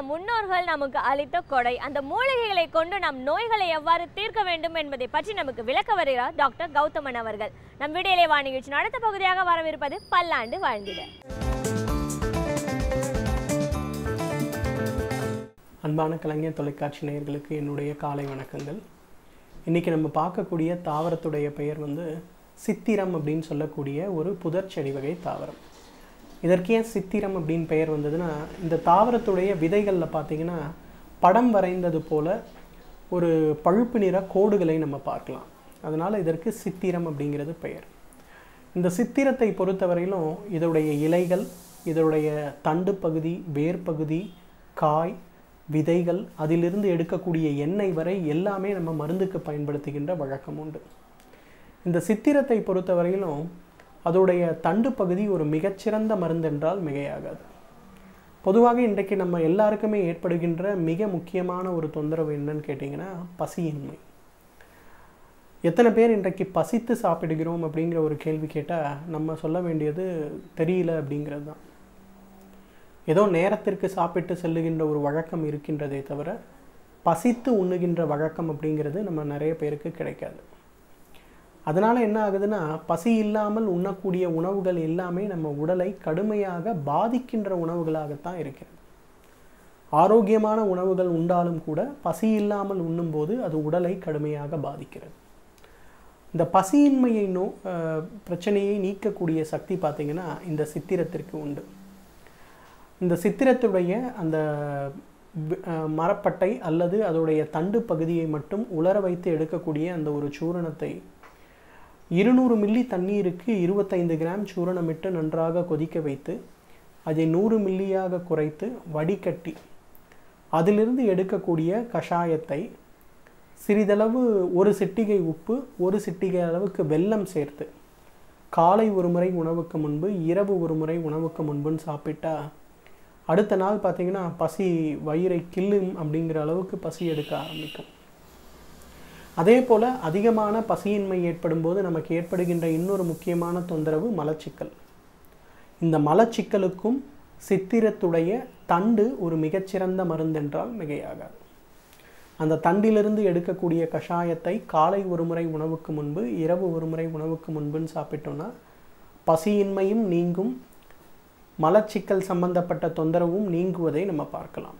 நம் முன்னோர்கள் நமக்கு அளித்த கொடை அந்த மூலிகைகளை கொண்டு நம் நோய்களை எவ்வாறு தீர்க்க வேண்டும் என்பதை பற்றி நமக்கு விளக்க வருகிறார் டாக்டர் கௌதமன் அவர்கள் நம் விடியலை வா நிகழ்ச்சியின் அடுத்த பகுதியாக வரவிருப்பது பல்லாண்டு வாழ்ந்திட அன்பான கலைஞர் தொலைக்காட்சி நேயர்களுக்கு என்னுடைய காலை வணக்கங்கள் இன்றைக்கி நம்ம பார்க்கக்கூடிய தாவரத்துடைய பெயர் வந்து சித்திரம் அப்படின்னு சொல்லக்கூடிய ஒரு புதர் செடி வகை தாவரம் இதற்கு ஏன் சித்திரம் அப்படின்னு பெயர் வந்ததுன்னா இந்த தாவரத்துடைய விதைகளில் பார்த்தீங்கன்னா படம் வரைந்தது போல ஒரு பழுப்பு நிற கோடுகளை நம்ம பார்க்கலாம் அதனால் இதற்கு சித்திரம் அப்படிங்கிறது பெயர் இந்த சித்திரத்தை பொறுத்தவரையிலும் இதோடைய இலைகள் இதோடைய தண்டு பகுதி வேர் பகுதி காய் விதைகள் அதிலிருந்து எடுக்கக்கூடிய எண்ணெய் வரை எல்லாமே நம்ம மருந்துக்கு பயன்படுத்துகின்ற வழக்கம் உண்டு இந்த சித்திரத்தை பொறுத்தவரையிலும் அதோடைய தண்டு பகுதி ஒரு மிகச்சிறந்த மருந்து என்றால் மிகையாகாது பொதுவாக இன்றைக்கு நம்ம எல்லாருக்குமே ஏற்படுகின்ற மிக முக்கியமான ஒரு தொந்தரவு என்னன்னு கேட்டிங்கன்னா பசியின்மை எத்தனை பேர் இன்றைக்கு பசித்து சாப்பிடுகிறோம் அப்படிங்கிற ஒரு கேள்வி கேட்டால் நம்ம சொல்ல வேண்டியது தெரியல அப்படிங்கிறது தான் ஏதோ நேரத்திற்கு சாப்பிட்டு செல்லுகின்ற ஒரு வழக்கம் இருக்கின்றதே தவிர பசித்து உண்ணுகின்ற வழக்கம் அப்படிங்கிறது நம்ம நிறைய பேருக்கு கிடைக்காது அதனால் என்ன ஆகுதுன்னா பசி இல்லாமல் உண்ணக்கூடிய உணவுகள் எல்லாமே நம்ம உடலை கடுமையாக பாதிக்கின்ற உணவுகளாகத்தான் இருக்கிறது ஆரோக்கியமான உணவுகள் உண்டாலும் கூட பசி இல்லாமல் உண்ணும்போது அது உடலை கடுமையாக பாதிக்கிறது இந்த பசியின்மையை நோ அஹ், பிரச்சனையை நீக்கக்கூடிய சக்தி பார்த்திங்கன்னா இந்த சித்திரத்திற்கு உண்டு இந்த சித்திரத்துடைய அந்த வி- அஹ், மரப்பட்டை அல்லது அதோடைய தண்டு பகுதியை மட்டும் உலர வைத்து எடுக்கக்கூடிய அந்த ஒரு சூரணத்தை இருநூறு மில்லி தண்ணீருக்கு இருபத்தைந்து கிராம் சூரணமிட்டு நன்றாக கொதிக்க வைத்து அதை நூறு மில்லியாக குறைத்து வடிகட்டி அதிலிருந்து எடுக்கக்கூடிய கஷாயத்தை சிறிதளவு ஒரு சிட்டிகை உப்பு ஒரு சிட்டிகை அளவுக்கு வெல்லம் சேர்த்து காலை ஒரு முறை உணவுக்கு முன்பு இரவு ஒரு முறை உணவுக்கு முன்புன்னு சாப்பிட்டா அடுத்த நாள் பார்த்தீங்கன்னா பசி வயிறை கில்லும் அப்படிங்கிற அளவுக்கு பசி எடுக்க ஆரம்பிக்கும் அதே போல் அதிகமான பசியின்மை ஏற்படும் போது நமக்கு ஏற்படுகின்ற இன்னொரு முக்கியமான தொந்தரவு மலச்சிக்கல் இந்த மலச்சிக்கலுக்கும் சித்திரத்துடைய தண்டு ஒரு மிகச்சிறந்த மருந்தென்றால் மிகையாகாது அந்த தண்டிலிருந்து எடுக்கக்கூடிய கஷாயத்தை காலை ஒரு முறை உணவுக்கு முன்பு இரவு ஒரு முறை உணவுக்கு முன்புன்னு சாப்பிட்டோன்னா பசியின்மையும் நீங்கும் மலச்சிக்கல் சம்பந்தப்பட்ட தொந்தரவும் நீங்குவதை நம்ம பார்க்கலாம்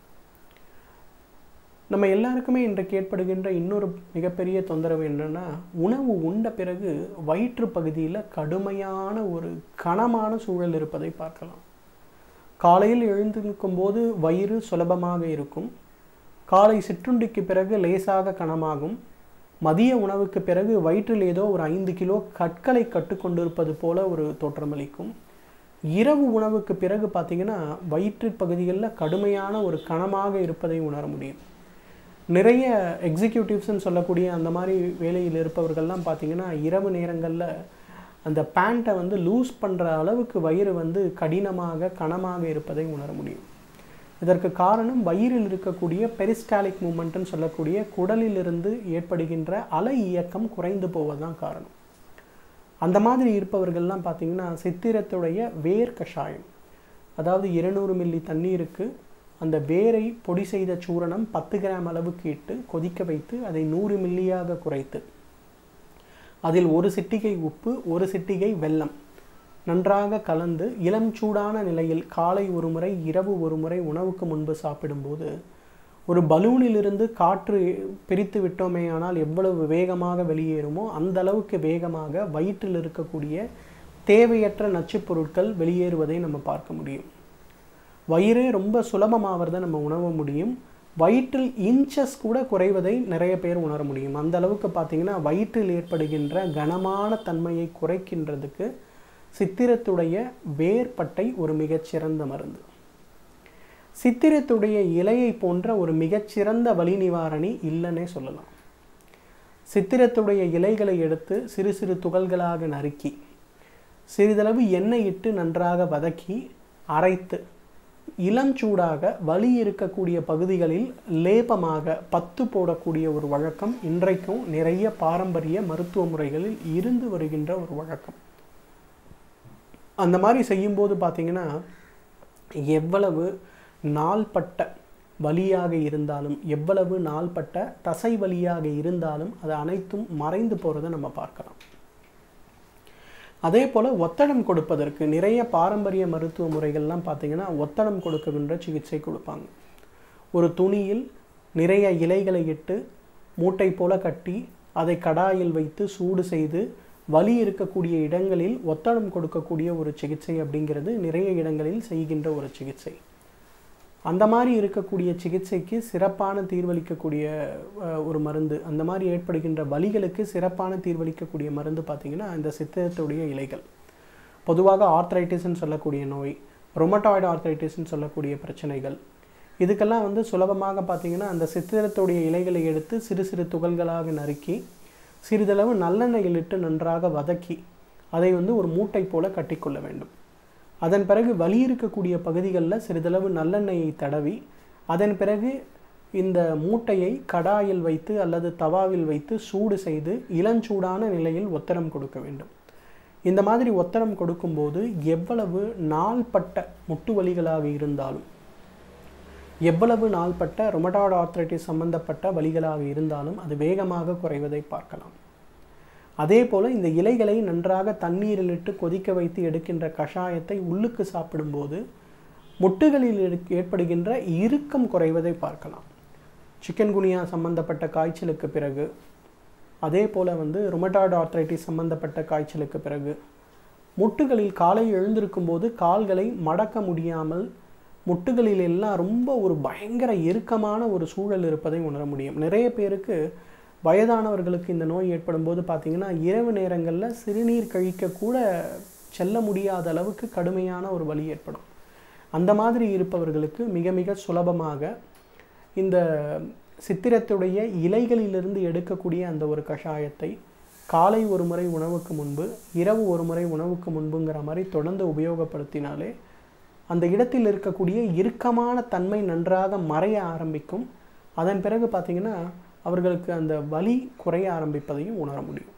நம்ம எல்லாருக்குமே இன்றைக்கு ஏற்படுகின்ற இன்னொரு மிகப்பெரிய தொந்தரவு என்னன்னா உணவு உண்ட பிறகு வயிற்று பகுதியில் கடுமையான ஒரு கனமான சூழல் இருப்பதை பார்க்கலாம் காலையில் எழுந்திருக்கும் போது வயிறு சுலபமாக இருக்கும் காலை சிற்றுண்டிக்கு பிறகு லேசாக கனமாகும் மதிய உணவுக்கு பிறகு வயிற்றில் ஏதோ ஒரு ஐந்து கிலோ கற்களை கட்டுக்கொண்டிருப்பது போல ஒரு தோற்றமளிக்கும் இரவு உணவுக்கு பிறகு பார்த்தீங்கன்னா வயிற்று பகுதிகளில் கடுமையான ஒரு கனமாக இருப்பதை உணர முடியும் நிறைய எக்ஸிக்யூட்டிவ்ஸ்னு சொல்லக்கூடிய அந்த மாதிரி வேலையில் இருப்பவர்கள்லாம் பார்த்தீங்கன்னா இரவு நேரங்களில் அந்த பேண்ட்டை வந்து லூஸ் பண்ணுற அளவுக்கு வயிறு வந்து கடினமாக கனமாக இருப்பதை உணர முடியும் இதற்கு காரணம் வயிறில் இருக்கக்கூடிய பெரிஸ்டாலிக் மூமெண்ட்னு சொல்லக்கூடிய குடலிலிருந்து ஏற்படுகின்ற அலை இயக்கம் குறைந்து போவதுதான் காரணம் அந்த மாதிரி இருப்பவர்கள்லாம் பார்த்தீங்கன்னா சித்திரத்துடைய வேர் கஷாயம் அதாவது இருநூறு மில்லி தண்ணீருக்கு அந்த வேரை பொடி செய்த சூரணம் பத்து கிராம் அளவுக்கு இட்டு கொதிக்க வைத்து அதை நூறு மில்லியாக குறைத்து அதில் ஒரு சிட்டிகை உப்பு ஒரு சிட்டிகை வெல்லம் நன்றாக கலந்து இளம் சூடான நிலையில் காலை ஒரு முறை இரவு ஒரு முறை உணவுக்கு முன்பு சாப்பிடும்போது ஒரு பலூனிலிருந்து காற்று பிரித்து விட்டோமேயானால் எவ்வளவு வேகமாக வெளியேறுமோ அந்த அளவுக்கு வேகமாக வயிற்றில் இருக்கக்கூடிய தேவையற்ற நச்சுப் பொருட்கள் வெளியேறுவதை நம்ம பார்க்க முடியும் வயிறே ரொம்ப சுலபமாகிறத நம்ம உணர முடியும் வயிற்றில் இன்ச்சஸ் கூட குறைவதை நிறைய பேர் உணர முடியும் அந்த அளவுக்கு பார்த்தீங்கன்னா வயிற்றில் ஏற்படுகின்ற கனமான தன்மையை குறைக்கின்றதுக்கு சித்திரத்துடைய வேர்பட்டை ஒரு மிகச்சிறந்த மருந்து சித்திரத்துடைய இலையை போன்ற ஒரு மிகச்சிறந்த வலி நிவாரணி இல்லைன்னே சொல்லலாம் சித்திரத்துடைய இலைகளை எடுத்து சிறு சிறு துகள்களாக நறுக்கி சிறிதளவு எண்ணெய் இட்டு நன்றாக வதக்கி அரைத்து இளஞ்சூடாக வலி இருக்கக்கூடிய பகுதிகளில் லேபமாக பத்து போடக்கூடிய ஒரு வழக்கம் இன்றைக்கும் நிறைய பாரம்பரிய மருத்துவ முறைகளில் இருந்து வருகின்ற ஒரு வழக்கம் அந்த மாதிரி செய்யும்போது பார்த்தீங்கன்னா எவ்வளவு நாள்பட்ட வலியாக இருந்தாலும் எவ்வளவு நாள்பட்ட தசை வலியாக இருந்தாலும் அது அனைத்தும் மறைந்து போகிறத நம்ம பார்க்கலாம் அதே போல் ஒத்தடம் கொடுப்பதற்கு நிறைய பாரம்பரிய மருத்துவ முறைகள்லாம் பார்த்தீங்கன்னா ஒத்தடம் கொடுக்கின்ற சிகிச்சை கொடுப்பாங்க ஒரு துணியில் நிறைய இலைகளை இட்டு மூட்டை போல கட்டி அதை கடாயில் வைத்து சூடு செய்து வலி இருக்கக்கூடிய இடங்களில் ஒத்தடம் கொடுக்கக்கூடிய ஒரு சிகிச்சை அப்படிங்கிறது நிறைய இடங்களில் செய்கின்ற ஒரு சிகிச்சை அந்த மாதிரி இருக்கக்கூடிய சிகிச்சைக்கு சிறப்பான தீர்வளிக்கக்கூடிய அஹ், ஒரு மருந்து அந்த மாதிரி ஏற்படுகின்ற வலிகளுக்கு சிறப்பான தீர்வளிக்கக்கூடிய மருந்து பார்த்திங்கன்னா இந்த சித்திரத்துடைய இலைகள் பொதுவாக ஆர்த்ரைட்டிஸ்ன்னு சொல்லக்கூடிய நோய் ரொமட்டாய்டு ஆர்த்ரைட்டிஸ்ன்னு சொல்லக்கூடிய பிரச்சனைகள் இதுக்கெல்லாம் வந்து சுலபமாக பார்த்தீங்கன்னா அந்த சித்திரத்துடைய இலைகளை எடுத்து சிறு சிறு துகள்களாக நறுக்கி சிறிதளவு நல்லெண்ணெயில் இட்டு நன்றாக வதக்கி அதை வந்து ஒரு மூட்டை போல கட்டிக்கொள்ள வேண்டும் அதன் பிறகு வலி இருக்கக்கூடிய பகுதிகளில் சிறிதளவு நல்லெண்ணெயை தடவி அதன் பிறகு இந்த மூட்டையை கடாயில் வைத்து அல்லது தவாவில் வைத்து சூடு செய்து இளஞ்சூடான நிலையில் ஒத்தடம் கொடுக்க வேண்டும் இந்த மாதிரி ஒத்தடம் கொடுக்கும்போது எவ்வளவு நாள்பட்ட முட்டு வலிகளாக இருந்தாலும் எவ்வளவு நாள்பட்ட ரொமட்டாய்டு ஆர்த்ரைட்டிஸ் சம்பந்தப்பட்ட வலிகளாக இருந்தாலும் அது வேகமாக குறைவதை பார்க்கலாம் அதே போல் இந்த இலைகளை நன்றாக தண்ணீரில் இட்டு கொதிக்க வைத்து எடுக்கின்ற கஷாயத்தை உள்ளுக்கு சாப்பிடும்போது முட்டுகளில் ஏற்- ஏற்படுகின்ற இறுக்கம் குறைவதை பார்க்கலாம் சிக்கன் குனியா சம்பந்தப்பட்ட காய்ச்சலுக்கு பிறகு அதே போல் வந்து ருமட்டாய்டு ஆர்த்ரைட்டிஸ் சம்பந்தப்பட்ட காய்ச்சலுக்கு பிறகு முட்டுகளில் காலை எழுந்திருக்கும் போது கால்களை மடக்க முடியாமல் முட்டுகளில் எல்லாம் ரொம்ப ஒரு பயங்கர இறுக்கமான ஒரு சூழல் இருப்பதை உணர முடியும் நிறைய பேருக்கு வயதானவர்களுக்கு இந்த நோய் ஏற்படும் போது பார்த்தீங்கன்னா இரவு நேரங்களில் சிறுநீர் கழிக்க கூட செல்ல முடியாத அளவுக்கு கடுமையான ஒரு வலி ஏற்படும் அந்த மாதிரி இருப்பவர்களுக்கு மிக மிக சுலபமாக இந்த சித்திரத்துடைய இலைகளிலிருந்து எடுக்கக்கூடிய அந்த ஒரு கஷாயத்தை காலை ஒரு முறை உணவுக்கு முன்பு இரவு ஒரு முறை உணவுக்கு முன்புங்கிற மாதிரி தொடர்ந்து உபயோகப்படுத்தினாலே அந்த இடத்தில் இருக்கக்கூடிய இறுக்கமான தன்மை நன்றாக மறைய ஆரம்பிக்கும் அதன் பிறகு பார்த்தீங்கன்னா அவர்களுக்கு அந்த வலி குறைய ஆரம்பிப்பதையும் உணர முடியும்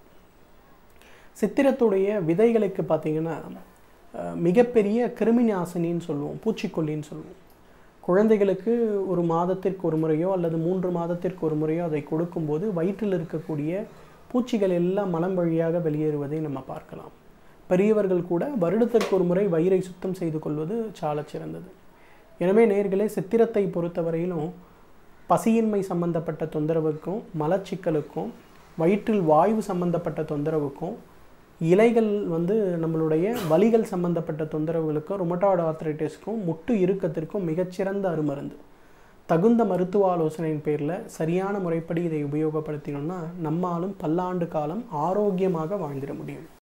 சித்திரத்துடைய விதைகளுக்கு பார்த்தீங்கன்னா அஹ், மிகப்பெரிய கிருமி நாசினின்னு சொல்லுவோம் பூச்சிக்கொல்லின்னு சொல்லுவோம் குழந்தைகளுக்கு ஒரு மாதத்திற்கு ஒரு முறையோ அல்லது மூன்று மாதத்திற்கு ஒரு முறையோ அதை கொடுக்கும்போது வயிற்றில் இருக்கக்கூடிய பூச்சிகள் எல்லாம் மலம் வழியாக வெளியேறுவதை நம்ம பார்க்கலாம் பெரியவர்கள் கூட வருடத்திற்கு ஒரு முறை வயிறை சுத்தம் செய்து கொள்வது சாலச் சிறந்தது எனவே நேர்களே சித்திரத்தை பொறுத்தவரையிலும் பசியின்மை சம்பந்தப்பட்ட தொந்தரவுக்கும் மலச்சிக்கலுக்கும் வயிற்றில் வாயு சம்பந்தப்பட்ட தொந்தரவுக்கும் இலைகள் வந்து நம்மளுடைய வலிகள் சம்பந்தப்பட்ட தொந்தரவுகளுக்கும் ருமட்டாய்டு ஆர்த்ரைட்டிஸ்க்கும் முட்டு இறுக்கத்திற்கும் மிகச்சிறந்த அருமருந்து தகுந்த மருத்துவ ஆலோசனையின் பேரில் சரியான முறைப்படி இதை உபயோகப்படுத்தினோம்னா நம்மாலும் பல்லாண்டு காலம் ஆரோக்கியமாக வாழ்ந்திட முடியும்